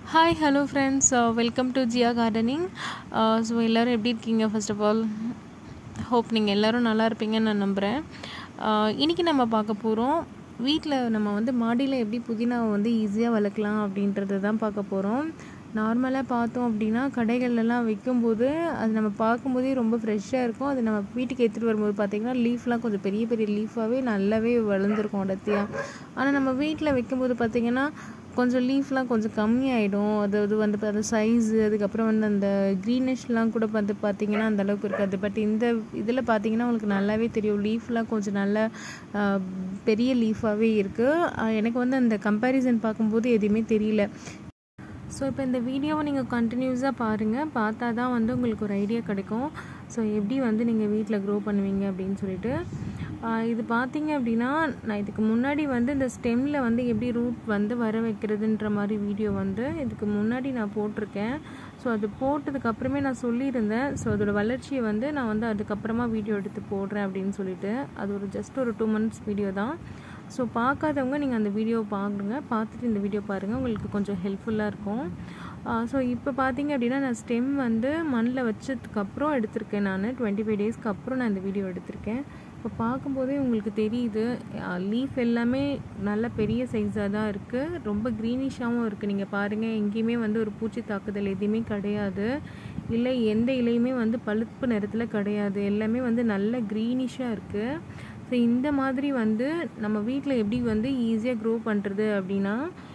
hi hello friends welcome to Jiya gardening so எல்லோரும் எப்படி இருக்கீங்க ஃபர்ஸ்ட் ஆஃப் ஆல் ஹோப் நீங்கள் எல்லோரும் நல்லா இருப்பீங்கன்னு நான் நம்புகிறேன் இன்றைக்கி நம்ம பார்க்க போகிறோம் வீட்டில் நம்ம வந்து மாடியில் எப்படி புதினாவை வந்து ஈஸியாக வளர்க்கலாம் அப்படின்றத தான் பார்க்க போகிறோம் நார்மலாக பார்த்தோம் அப்படின்னா கடைகள்லாம் விற்கும்போது அது நம்ம பார்க்கும்போதே ரொம்ப ஃப்ரெஷ்ஷாக இருக்கும் அது நம்ம வீட்டுக்கு எடுத்துகிட்டு வரும்போது பார்த்திங்கன்னா லீஃப்லாம் கொஞ்சம் பெரிய பெரிய லீஃபாகவே நல்லாவே வளர்ந்துருக்கும் அடர்த்தியாக ஆனால் நம்ம வீட்டில் வைக்கும்போது பார்த்திங்கன்னா கொஞ்சம் லீஃப்லாம் கொஞ்சம் கம்மியாயிடும் அதாவது வந்து அந்த சைஸு அதுக்கப்புறம் வந்து அந்த க்ரீனிஷ்லாம் கூட வந்து பார்த்திங்கன்னா அந்த அளவுக்கு இருக்காது பட் இந்த இதில் பார்த்தீங்கன்னா உங்களுக்கு நல்லாவே தெரியும் லீஃப்லாம் கொஞ்சம் நல்ல பெரிய லீஃபாகவே இருக்குது எனக்கு வந்து அந்த கம்பேரிசன் பார்க்கும்போது எதுவுமே தெரியல ஸோ இப்போ இந்த வீடியோவை நீங்கள் கண்டினியூஸாக பாருங்கள் பார்த்தா தான் வந்து உங்களுக்கு ஒரு ஐடியா கிடைக்கும் ஸோ எப்படி வந்து நீங்கள் வீட்டில் க்ரோ பண்ணுவீங்க அப்படின்னு சொல்லிட்டு இது பார்த்தீங்க அப்படின்னா நான் இதுக்கு முன்னாடி வந்து இந்த ஸ்டெம்மில் வந்து எப்படி ரூட் வந்து வர வைக்கிறதுன்ற மாதிரி வீடியோ வந்து இதுக்கு முன்னாடி நான் போட்டிருக்கேன் ஸோ அது போட்டதுக்கு அப்புறமே நான் சொல்லியிருந்தேன் ஸோ அதோட வளர்ச்சியை வந்து நான் வந்து அதுக்கப்புறமா வீடியோ எடுத்து போடுறேன் அப்படின்னு சொல்லிட்டு அது ஒரு ஜஸ்ட் ஒரு டூ மந்த்ஸ் வீடியோ தான் ஸோ பார்க்காதவங்க நீங்கள் அந்த வீடியோவை பாருங்க பார்த்துட்டு இந்த வீடியோ பாருங்கள் உங்களுக்கு கொஞ்சம் ஹெல்ப்ஃபுல்லாக இருக்கும் ஸோ இப்போ பார்த்தீங்க அப்படின்னா நான் ஸ்டெம் வந்து மண்ணில் வச்சதுக்கப்புறம் எடுத்திருக்கேன் நான் டுவெண்ட்டி ஃபைவ் டேஸ்க்கு அப்புறம் நான் இந்த வீடியோ எடுத்திருக்கேன் இப்போ பார்க்கும்போதே உங்களுக்கு தெரியுது லீஃப் எல்லாமே நல்ல பெரிய சைஸாக தான் இருக்குது ரொம்ப க்ரீனிஷாகவும் இருக்குது நீங்கள் பாருங்கள் எங்கேயுமே வந்து ஒரு பூச்சி தாக்குதல் எதுவுமே கிடையாது இல்லை எந்த இலையுமே வந்து பழுப்பு நிறத்தில் கிடையாது எல்லாமே வந்து நல்ல க்ரீனிஷாக இருக்குது ஸோ இந்த மாதிரி வந்து நம்ம வீட்டில் எப்படி வந்து ஈஸியாக க்ரோ பண்ணுறது அப்படின்னா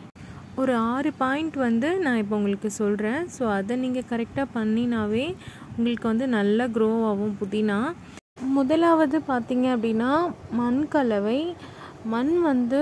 ஒரு ஆறு பாயிண்ட் வந்து நான் இப்போ உங்களுக்கு சொல்கிறேன் ஸோ அதை நீங்கள் கரெக்டாக பண்ணினாவே உங்களுக்கு வந்து நல்லா க்ரோ ஆகும் புதினா முதலாவது பார்த்தீங்க அப்படின்னா மண் கலவை மண் வந்து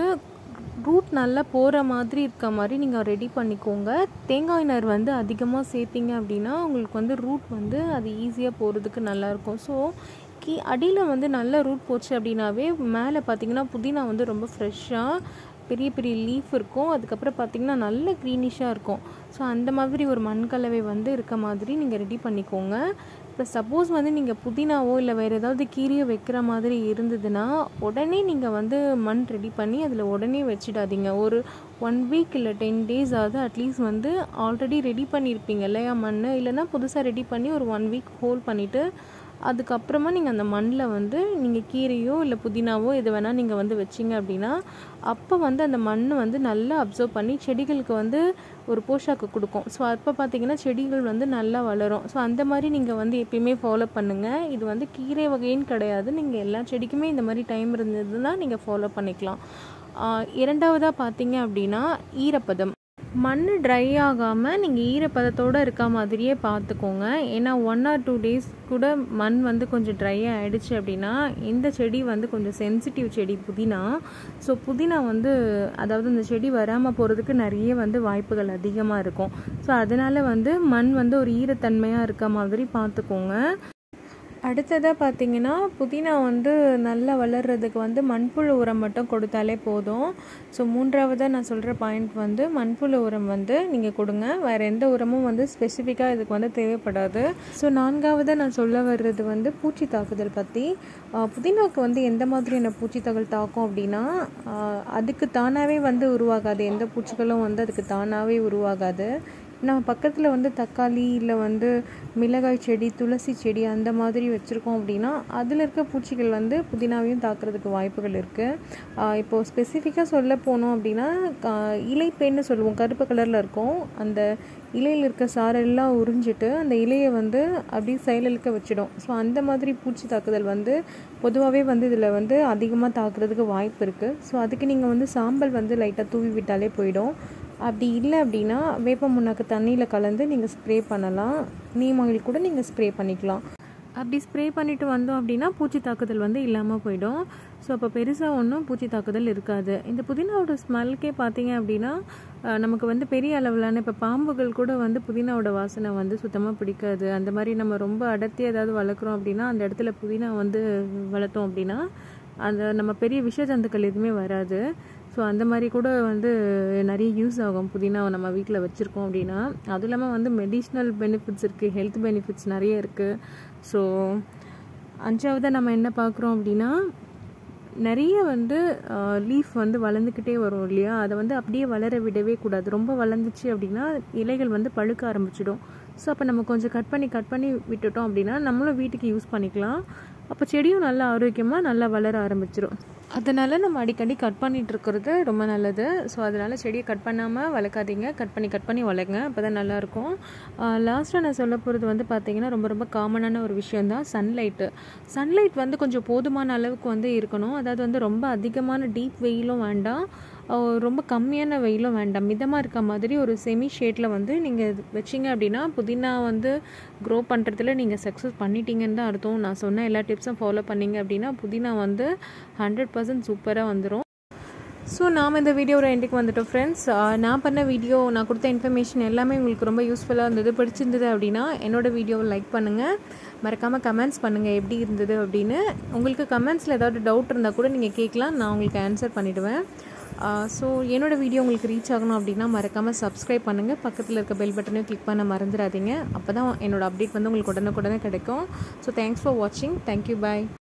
ரூட் நல்லா போகிற மாதிரி இருக்க மாதிரி நீங்கள் ரெடி பண்ணிக்கோங்க தேங்காய் நார் வந்து அதிகமாக சேர்த்திங்க அப்படின்னா உங்களுக்கு வந்து ரூட் வந்து அது ஈஸியாக போகிறதுக்கு நல்லாயிருக்கும் ஸோ கீ அடியில் வந்து நல்ல ரூட் போச்சு அப்படின்னாவே மேலே பார்த்தீங்கன்னா புதினா வந்து ரொம்ப ஃப்ரெஷ்ஷாக பெரிய பெரிய லீஃப் இருக்கும் அதுக்கப்புறம் பார்த்திங்கன்னா நல்ல க்ரீனிஷாக இருக்கும் ஸோ அந்த மாதிரி ஒரு மண்கலவை வந்து இருக்க மாதிரி நீங்கள் ரெடி பண்ணிக்கோங்க இப்போ சப்போஸ் வந்து நீங்கள் புதினாவோ இல்லை வேறு ஏதாவது கீரையோ வைக்கிற மாதிரி இருந்ததுன்னா உடனே நீங்கள் வந்து மண் ரெடி பண்ணி அதில் உடனே வச்சிடாதீங்க ஒரு ஒன் வீக் இல்லை டென் டேஸ் ஆகுது அட்லீஸ்ட் வந்து ஆல்ரெடி ரெடி பண்ணியிருப்பீங்க இல்லையா மண் இல்லைன்னா புதுசாக ரெடி பண்ணி ஒரு ஒன் வீக் ஹோல்ட் பண்ணிவிட்டு அதுக்கப்புறமா நீங்கள் அந்த மண்ணில் வந்து நீங்கள் கீரையோ இல்லை புதினாவோ எது வேணால் நீங்கள் வந்து வச்சிங்க அப்படின்னா அப்போ வந்து அந்த மண் வந்து நல்லா அப்சர்வ் பண்ணி செடிகளுக்கு வந்து ஒரு போஷாக்கு கொடுக்கும் ஸோ அப்போ பார்த்தீங்கன்னா செடிகள் வந்து நல்லா வளரும் ஸோ அந்த மாதிரி நீங்கள் வந்து எப்பயுமே ஃபாலோ பண்ணுங்கள் இது வந்து கீரை வகைன்னு கிடையாது நீங்கள் எல்லா செடிக்குமே இந்த மாதிரி டைம் இருந்ததுன்னா நீங்கள் ஃபாலோ பண்ணிக்கலாம் இரண்டாவதாக பார்த்தீங்க அப்படின்னா ஈரப்பதம் மண் ட்ரை ஆகாமல் நீங்கள் ஈரப்பதத்தோடு இருக்க மாதிரியே பார்த்துக்கோங்க ஏன்னா ஒன் ஆர் டூ டேஸ் கூட மண் வந்து கொஞ்சம் ட்ரை ஆகிடுச்சு அப்படின்னா இந்த செடி வந்து கொஞ்சம் சென்சிட்டிவ் செடி புதினா ஸோ புதினா வந்து அதாவது இந்த செடி வராமல் போகிறதுக்கு நிறைய வந்து வாய்ப்புகள் அதிகமாக இருக்கும் ஸோ அதனால் வந்து மண் வந்து ஒரு ஈரத்தன்மையாக இருக்க மாதிரி பார்த்துக்கோங்க அடுத்ததாக பார்த்தீங்கன்னா புதினா வந்து நல்லா வளர்கிறதுக்கு வந்து மண்புழு உரம் மட்டும் கொடுத்தாலே போதும் ஸோ மூன்றாவதாக நான் சொல்கிற பாயிண்ட் வந்து மண்புழு உரம் வந்து நீங்கள் கொடுங்க வேறு எந்த உரமும் வந்து ஸ்பெசிஃபிக்காக இதுக்கு வந்து தேவைப்படாது ஸோ நான்காவதாக நான் சொல்ல வர்றது வந்து பூச்சி தாக்குதல் பற்றி புதினாவுக்கு வந்து எந்த மாதிரியான பூச்சி தாக்கல் தாக்கும் அப்படின்னா அதுக்கு தானாகவே வந்து உருவாகாது எந்த பூச்சிகளும் வந்து அதுக்கு தானாகவே உருவாகாது நம்ம பக்கத்தில் வந்து தக்காளி இல்லை வந்து மிளகாய் செடி துளசி செடி அந்த மாதிரி வச்சுருக்கோம் அப்படின்னா அதில் இருக்க பூச்சிகள் வந்து புதினாவையும் தாக்குறதுக்கு வாய்ப்புகள் இருக்குது இப்போது ஸ்பெசிஃபிக்காக சொல்ல போனோம் அப்படின்னா இலைப்பேன்னு சொல்லுவோம் கருப்பு கலரில் இருக்கும் அந்த இலையில் இருக்க சாரெல்லாம் உறிஞ்சிட்டு அந்த இலையை வந்து அப்படியே செயலிழக்க வச்சிடும் ஸோ அந்த மாதிரி பூச்சி தாக்குதல் வந்து பொதுவாகவே வந்து இதில் வந்து அதிகமாக தாக்குறதுக்கு வாய்ப்பு இருக்குது ஸோ அதுக்கு நீங்கள் வந்து சாம்பல் வந்து லைட்டாக தூவி விட்டாலே போயிடும் அப்படி இல்லை அப்படின்னா வேப்ப முன்னாக்கு தண்ணியில் கலந்து நீங்கள் ஸ்ப்ரே பண்ணலாம் நீம் ஆயில் கூட நீங்கள் ஸ்ப்ரே பண்ணிக்கலாம் அப்படி ஸ்ப்ரே பண்ணிவிட்டு வந்தோம் அப்படின்னா பூச்சி தாக்குதல் வந்து இல்லாமல் போயிடும் ஸோ அப்போ பெருசாக ஒன்றும் பூச்சி தாக்குதல் இருக்காது இந்த புதினாவோட ஸ்மெல்க்கே பார்த்தீங்க அப்படின்னா நமக்கு வந்து பெரிய அளவிலான இப்போ பாம்புகள் கூட வந்து புதினாவோட வாசனை வந்து சுத்தமாக பிடிக்காது அந்த மாதிரி நம்ம ரொம்ப அடர்த்தி ஏதாவது வளர்க்குறோம் அப்படின்னா அந்த இடத்துல புதினா வந்து வளர்த்தோம் அப்படின்னா அந்த நம்ம பெரிய விஷ ஜந்துக்கள் எதுவுமே வராது ஸோ அந்த மாதிரி கூட வந்து நிறைய யூஸ் ஆகும் புதினா நம்ம வீட்டில் வச்சுருக்கோம் அப்படின்னா அதுவும் இல்லாமல் வந்து மெடிஷ்னல் பெனிஃபிட்ஸ் இருக்குது ஹெல்த் பெனிஃபிட்ஸ் நிறைய இருக்குது ஸோ அஞ்சாவதாக நம்ம என்ன பார்க்குறோம் அப்படின்னா நிறைய வந்து லீஃப் வந்து வளர்ந்துக்கிட்டே வரும் இல்லையா அதை வந்து அப்படியே வளர விடவே கூடாது ரொம்ப வளர்ந்துச்சு அப்படின்னா இலைகள் வந்து பழுக்க ஆரம்பிச்சிடும் ஸோ அப்போ நம்ம கொஞ்சம் கட் பண்ணி கட் பண்ணி விட்டுட்டோம் அப்படின்னா நம்மளும் வீட்டுக்கு யூஸ் பண்ணிக்கலாம் அப்போ செடியும் நல்லா ஆரோக்கியமாக நல்லா வளர ஆரம்பிச்சிடும் அதனால் நம்ம அடிக்கடி கட் பண்ணிகிட்டு இருக்கிறது ரொம்ப நல்லது ஸோ அதனால் செடியை கட் பண்ணாமல் வளர்க்காதீங்க கட் பண்ணி கட் பண்ணி வளருங்க அப்போ தான் நல்லாயிருக்கும் லாஸ்ட்டாக நான் சொல்ல போகிறது வந்து பார்த்திங்கன்னா ரொம்ப ரொம்ப காமனான ஒரு விஷயந்தான் சன்லைட்டு சன்லைட் வந்து கொஞ்சம் போதுமான அளவுக்கு வந்து இருக்கணும் அதாவது வந்து ரொம்ப அதிகமான டீப் வெயிலும் வேண்டாம் ரொம்ப கம்மியான வெயிலும் வேண்டாம் மிதமாக இருக்க மாதிரி ஒரு செமி ஷேட்டில் வந்து நீங்கள் வச்சிங்க அப்படின்னா புதினா வந்து க்ரோ பண்ணுறதுல நீங்கள் சக்ஸஸ் பண்ணிட்டீங்கன்னு தான் அர்த்தம் நான் சொன்ன எல்லா டிப்ஸும் ஃபாலோ பண்ணிங்க அப்படின்னா புதினா வந்து ஹண்ட்ரட் பர்சன்ட் சூப்பராக வந்துடும் ஸோ நாம் இந்த வீடியோவோட எண்டுக்கு வந்துட்டோம் ஃப்ரெண்ட்ஸ் நான் பண்ண வீடியோ நான் கொடுத்த இன்ஃபர்மேஷன் எல்லாமே உங்களுக்கு ரொம்ப யூஸ்ஃபுல்லாக இருந்தது பிடிச்சிருந்தது அப்படின்னா என்னோடய வீடியோவை லைக் பண்ணுங்கள் மறக்காமல் கமெண்ட்ஸ் பண்ணுங்கள் எப்படி இருந்தது அப்படின்னு உங்களுக்கு கமெண்ட்ஸில் ஏதாவது டவுட் இருந்தால் கூட நீங்கள் கேட்கலாம் நான் உங்களுக்கு ஆன்சர் பண்ணிவிடுவேன் ஸோ என்னோடய வீடியோ உங்களுக்கு ரீச் ஆகணும் அப்படின்னா மறக்காமல் சப்ஸ்கிரைப் பண்ணுங்கள் பக்கத்தில் இருக்க பெல் பட்டனையும் கிளிக் பண்ண மறந்துடாதீங்க அப்போ தான் என்னோடய அப்டேட் வந்து உங்களுக்கு உடனுக்குடனே கிடைக்கும் ஸோ தேங்க்ஸ் ஃபார் வாட்சிங் தேங்க்யூ பாய்